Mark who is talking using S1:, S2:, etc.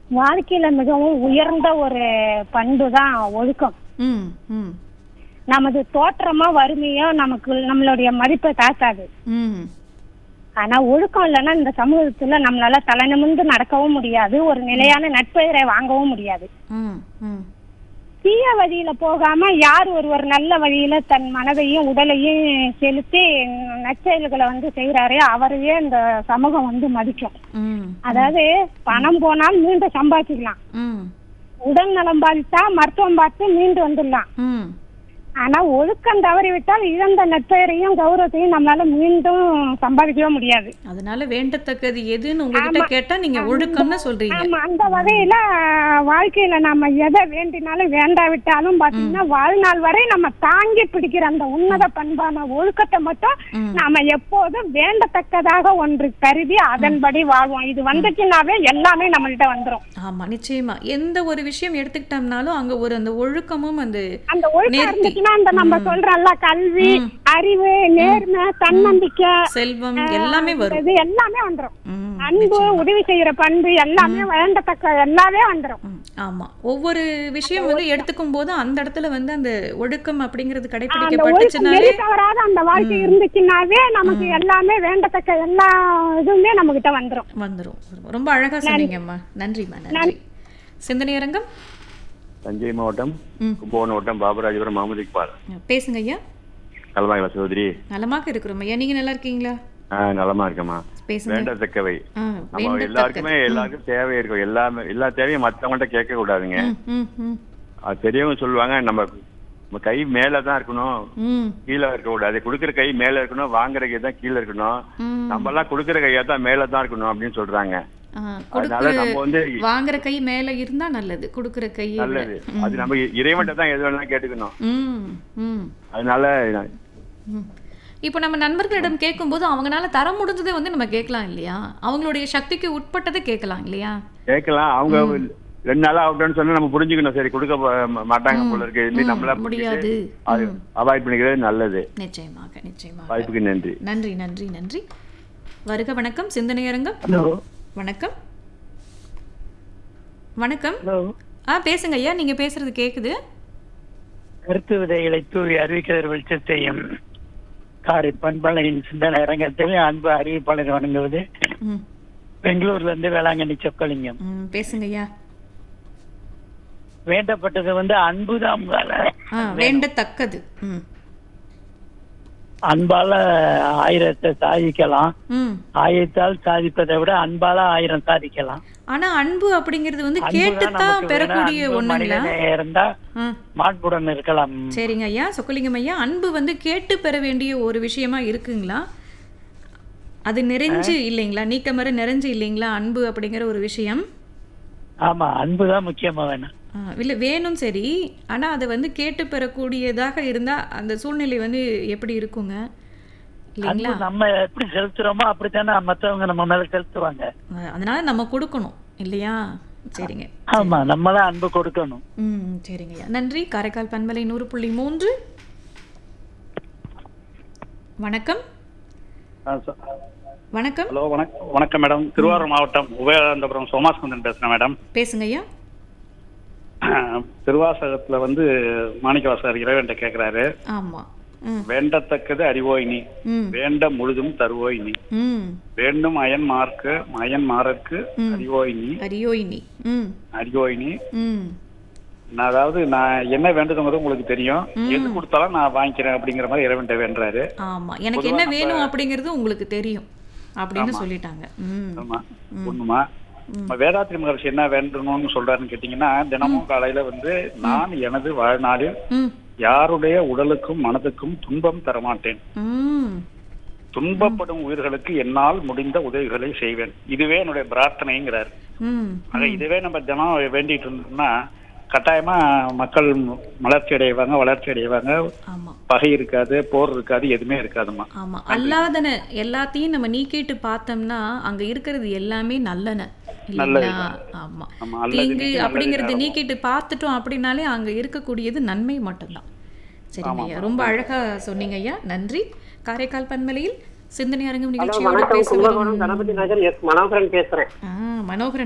S1: வாழ்க்கையில மிகவும் உயர்ந்த ஒரு பண்பு தான் ஒழுக்கம்
S2: ம் ம்
S1: நமது தோற்றமா வறுமையோ நமக்கு நம்மளுடைய மதிப்பை தாக்காது
S2: ம்
S1: ஆனா ஒழுக்கம் இல்லைன்னா இந்த சமூகத்துல நம்மளால தலை நிமிர்ந்து நடக்கவும் முடியாது ஒரு நிலையான நட்பெயரை வாங்கவும் முடியாது
S2: ம் ம்
S1: தீய வழியில போகாம யார் ஒருவர் நல்ல வழியில தன் மனதையும் உடலையும் செலுத்தி நற்செயல்களை வந்து செய்யறாரோ அவரையே இந்த சமூகம் வந்து மதிக்கும்
S2: ம்
S1: அதாவது பணம் போனால் மீண்டும் சம்பாதிக்கலாம்
S2: ம்
S1: உடல் நலம் பாதித்தா மருத்துவம் பார்த்து மீண்டு வந்துடலாம்
S2: ம்
S1: ஆனா ஒழுக்கம் தவறிவிட்டால் இழந்த நட்பெயரையும் கௌரவத்தையும் நம்மளால மீண்டும் சம்பாதிக்கவே முடியாது
S2: அதனால வேண்டத்தக்கது எதுன்னு உங்ககிட்ட கேட்டா நீங்க ஒழுக்கம்னு சொல்றீங்க
S1: ஆமா அந்த வகையில வாழ்க்கையில நம்ம எதை வேண்டினாலும் வேண்டாவிட்டாலும் பாத்தீங்கன்னா வாழ்நாள் வரை நம்ம தாங்கி பிடிக்கிற அந்த உன்னத பண்பான ஒழுக்கத்தை மட்டும்
S2: ம்.
S1: நாம எப்போதும் வேண்டத்தக்கதாக ஒன்று கருதி அதன்படி வாழ்வோம் இது வந்துச்சுன்னாவே எல்லாமே நம்மள்ட்ட வந்துரும்
S2: ஆமா நிச்சயமா எந்த ஒரு விஷயம் எடுத்துக்கிட்டோம்னாலும் அங்க ஒரு அந்த ஒழுக்கமும் அந்த
S1: அந்த ஒழுக்கம்
S2: நேர்த்தி.
S1: இருந்துச்சுன்னா அந்த நம்ம சொல்றோம்ல கல்வி அறிவு நேர்மை தன்னம்பிக்கை
S2: செல்வம் எல்லாமே வரும்
S1: இது எல்லாமே வந்துரும்
S2: ம்,
S1: அன்பு உதவி செய்யற பண்பு எல்லாமே வேண்டத்தக்க எல்லாமே வந்துரும்
S2: ம், ஆமா ஒவ்வொரு விஷயம் வந்து எடுத்துக்கும் போது அந்த இடத்துல வந்து அந்த ஒழுக்கம் அப்படிங்கிறது
S1: அந்த ஒழுக்கம்
S2: கடைபிடிக்கப்பட்டுச்சுனாலே
S1: நெறி தவறாத அந்த வாழ்க்கை இருந்துச்சுன்னாவே நமக்கு எல்லாமே வேண்டத்தக்க எல்லா இதுவுமே நம்ம கிட்ட வந்துரும்
S2: வந்துரும் ரொம்ப அழகா சொன்னீங்கம்மா நன்றிம்மா நன்றி சிந்தனை அரங்கம்
S3: தஞ்சை மாவட்டம்
S2: ம்.
S3: கும்பகோணம் வட்டம் பாபராஜபுரம் முகமது இக்பால்
S2: பேசுங்க ஐயா
S3: நலமாங்களா சகோதரி
S2: நலமாக இருக்கிறோம் ஐயா நீங்க நல்லா இருக்கீங்களா
S3: ஆ நலமா இருக்கேம்மா
S2: பேசுங்க
S3: வேண்டத்தக்கவை
S2: ஆ,
S3: நம்ம
S2: வேண்டத்தக்கது.
S3: எல்லாருக்குமே எல்லாருக்கும் தேவை இருக்கும் எல்லாமே எல்லா தேவையும் மத்தவங்கள்ட்ட கேட்க கூடாதுங்க
S2: ம், ம், ம்,
S3: அது பெரியவங்க சொல்லுவாங்க நம்ம நம்ம கை மேல தான் இருக்கணும்
S2: ம்,
S3: கீழே இருக்க கூடாது கொடுக்குற கை மேல இருக்கணும் வாங்குற கை தான் கீழே இருக்கணும்
S2: ம்.
S3: நம்ம எல்லாம் கொடுக்குற கையா தான் மேல தான் இருக்கணும் அப்படின்னு சொல்றாங்க
S2: ஆ,
S3: அதனால
S2: கொடுக்குற
S3: நம்ம வந்து
S2: வாங்குற கை மேல இருந்தா நல்லது கொடுக்குற கை
S3: நல்லது அது நம்ம இறைவன்ட்ட தான் எது வேணாலும் கேட்டுக்கணும்
S2: ம் ம்
S3: அதனால
S2: ம். இப்போ நம்ம நண்பர்களிடம் கேட்கும்போது அவங்கனால தர முடிஞ்சதை வந்து நம்ம கேட்கலாம் இல்லையா அவங்களுடைய சக்திக்கு உட்பட்டதை கேட்கலாம் இல்லையா
S3: கேட்கலாம் அவங்க ரெண்டு நாளா ஆகட்டும்னு சொன்னா நம்ம புரிஞ்சுக்கணும் சரி கொடுக்க ப- மாட்டாங்க போல இருக்கு இது
S2: ம்,
S3: நம்மளா
S2: முடியாது.
S3: அது அவாய்ட் பண்ணிக்கிறது நல்லது
S2: நிச்சயமாக நிச்சயமாக
S3: வாய்ப்புக்கு நன்றி
S2: நன்றி நன்றி நன்றி வருக வணக்கம் சிந்தனை அரங்கம்
S4: ஹலோ
S2: வணக்கம் வணக்கம்
S4: ஹலோ
S2: ஆ பேசுங்க ஐயா நீங்க பேசுறது கேக்குது
S4: கருத்து விதைகளை தூவி அறிவிக்கிற வெளிச்சத்தையும் காரை பண்பலையின் சிந்தனை அரங்கத்தில் அன்பு அறிவிப்பாளர் வழங்குவது
S2: ம்
S4: பெங்களூர்ல இருந்து வேளாங்கண்ணி சொக்கலிங்கம்
S2: ம் பேசுங்க ஐயா
S4: வேண்டப்பட்டது வந்து அன்புதான் முதல்ல.
S2: ஆ வேண்டத்தக்கது ம்
S4: அன்பால ஆயிரத்தை சாதிக்கலாம்
S2: ம்
S4: ஆயிரத்தால் சாதிப்பதை விட அன்பால ஆயிரம் சாதிக்கலாம்
S2: ஆனா அன்பு அப்படிங்கிறது வந்து
S4: அன்புதான்
S2: கேட்டுத்தான்
S4: நமக்கு வேணும்.
S2: பெறக்கூடிய
S4: அன்பு
S2: ஒண்ணுங்களா
S4: மனிதநேயம் இருந்தா
S2: ஆ
S4: மாட்புடன் இருக்கலாம்
S2: சரிங்க ஐயா சொக்கலிங்கம் ஐயா அன்பு வந்து கேட்டு பெற வேண்டிய ஒரு விஷயமா இருக்குங்களா அது நிறைஞ்சு இல்லைங்களா நீக்கமர நிறைஞ்சு இல்லைங்களா அன்பு அப்படிங்கிற ஒரு விஷயம்
S4: ஆமா அன்புதான் முக்கியமா வேணும்
S2: ஆ, இல்ல வேணும் சரி ஆனா அதை வந்து கேட்டு பெறக்கூடியதாக இருந்தா அந்த சூழ்நிலை வந்து எப்படி இருக்குங்க இல்லைங்களா
S4: அன்பு நம்ம எப்படி செலுத்துறோமோ அப்படித்தானே மத்தவங்க நம்ம மேல செலுத்துவாங்க
S2: ஆ, அதனால நம்ம கொடுக்கணும் இல்லையா சரிங்க
S4: ஆமா நம்மளாம் அன்பு கொடுக்கணும்
S2: ம் சரிங்க ஐயா நன்றி காரைக்கால் பண்பலை நூறு புள்ளி மூன்று வணக்கம் வணக்கம்
S5: ஹலோ வணக்கம் வணக்கம் மேடம் திருவாரூர் மாவட்டம் உபயநந்தபுரம் சோமாஸ்கந்தன் பேசுறேன் மேடம்
S2: பேசுங்க ஐயா
S5: திருவாசகத்துல வந்து மாணிக்கவாசகர் இறைவன்ட்ட கேக்குறாரு
S2: ஆமா ம்
S5: வேண்டத்தக்கது அறிவோய் நீ
S2: ம்
S5: வேண்ட முழுதும் தருவோய் நீ
S2: ம்
S5: வேண்டும் அயன் மார்க்க அயன் மாறற்கு
S2: ம்.
S5: அறிவோய் நீ
S2: அரியோயினி ம்
S5: அறிவோய் நீ
S2: ம்
S5: நான் அதாவது நான் என்ன வேண்டுதுங்கிறது உங்களுக்கு தெரியும் எது கொடுத்தாலும் நான் வாங்கிக்கிறேன் அப்படிங்கிற மாதிரி இறைவன்ட்ட வேண்டுறாரு
S2: ஆமா எனக்கு என்ன வேணும் அப்படிங்கிறது உங்களுக்கு தெரியும் அப்படின்னு சொல்லிட்டாங்க ம்
S5: ஆமா ஒண்ணுமா நம்ம வேதாத்திரி மகர்ஷி என்ன வேண்டணும்னு சொல்றாருன்னு கேட்டீங்கன்னா தினமும் காலையில வந்து நான் எனது வாழ்நாளில்
S2: ம்
S5: யாருடைய உடலுக்கும் மனதுக்கும் துன்பம் தரமாட்டேன்
S2: ம்
S5: துன்பப்படும் உயிர்களுக்கு என்னால் முடிந்த உதவிகளை செய்வேன் இதுவே என்னுடைய பிரார்த்தனைங்கிறார்
S2: ம்
S5: ஆக இதுவே நம்ம தினம் வேண்டிட்டு இருந்தோம்னா கட்டாயமா மக்கள் மலர்ச்சி அடைவாங்க வளர்ச்சி அடைவாங்க
S2: ஆமா
S5: பகை இருக்காது போர் இருக்காது எதுவுமே இருக்காதுமா
S2: ஆமா அல்லாதன எல்லாத்தையும் நம்ம நீக்கிட்டு பார்த்தோம்னா அங்க இருக்கிறது எல்லாமே நல்லன இல்லைங்களா ஆமா
S5: ஆமா, அல்லது
S2: தீங்கு
S5: நீக்கி நல்லது
S2: அப்படிங்கறது
S5: நேரமும்.
S2: நீக்கிட்டு பார்த்துட்டோம் அப்படின்னாலே அங்க இருக்கக்கூடியது நன்மை மட்டும்தான் சரிங்க ஐயா ரொம்ப அழகா சொன்னீங்க ஐயா நன்றி காரைக்கால் பன்மலையில் சிந்தனை அரங்கம் நிகழ்ச்சியோட
S6: வணக்கம்
S2: பேச
S6: கும்பகோணம்
S2: வரும்
S6: கணபதி நகர் எஸ் மனோகரன் பேசுறேன்
S2: ஆ, மனோகரன்